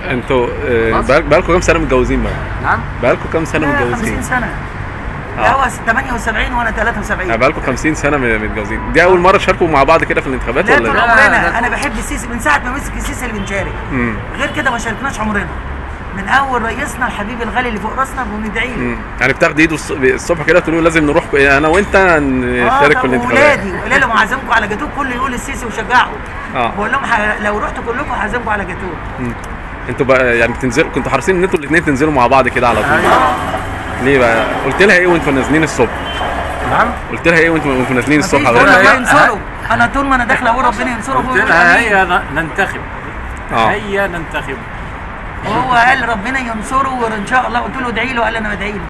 انتوا آه، بقال- بقالكم كام سنه متجوزين بقى؟ نعم بقالكم كام سنه لا، متجوزين؟ 50 سنه آه. لا هو 78 وانا 73 يعني بقالكم 50 سنه م- متجوزين دي اول مره تشاركوا مع بعض كده في الانتخابات لا طول ولا لا، عمرنا لا. انا بحب السيسي من ساعه ما مسك السيسي اللي بنشارك امم غير كده ما شاركناش عمرنا من اول رئيسنا الحبيب الغالي اللي فوق راسنا بندعي له امم يعني بتاخد ايده الص- الصبح كده تقولوا لازم نروح انا وانت نشارك في الانتخابات ولادي وقال لهم هعزمكم على جاتوه كله يقول السيسي وشجعه اه بقول لهم ح- لو رحتوا كلكم هعزمكم على جاتوه مم. انتوا بقى يعني بتنزلوا كنتوا حريصين ان انتوا الاثنين تنزلوا مع بعض كده على طول ايوه ليه بقى قلت لها ايه وانتوا نازلين الصبح نعم قلت لها ايه وانتوا وانتوا نازلين مفيش الصبح بقول على له هي- الله ينصره انا طول ما انا داخله اقول ربنا ينصره قلت بقول لها آمين. هيا ن- ننتخب اه هيا ننتخب وهو قال ربنا ينصره وان شاء الله قلت له ادعي له قال انا بدعي له